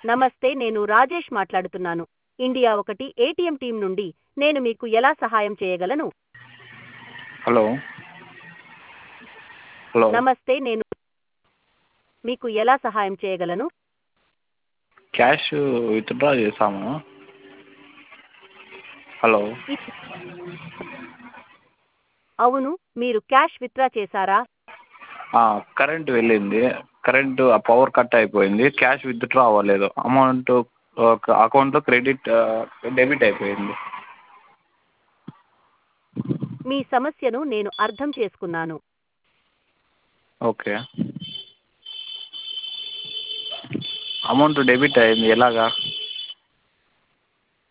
నమస్తే నేను రాజేష్ మాట్లాడుతున్నాను ఇండియా ఒకటి ఏటీఎం టీం నుండి నేను మీకు ఎలా సహాయం చేయగలను హలో హలో నమస్తే నేను మీకు ఎలా సహాయం చేయగలను క్యాష్ విత్డ్రా చేసాము హలో ఇ- అవును మీరు క్యాష్ విత్డ్రా చేశారా కరెంట్ వెళ్ళింది కరెంటు ఆ పవర్ కట్ అయిపోయింది క్యాష్ విత్డ్రా అవ్వలేదు అమౌంట్ అకౌంట్లో క్రెడిట్ డెబిట్ అయిపోయింది మీ సమస్యను నేను అర్థం చేసుకున్నాను ఓకే అమౌంట్ డెబిట్ అయింది ఎలాగా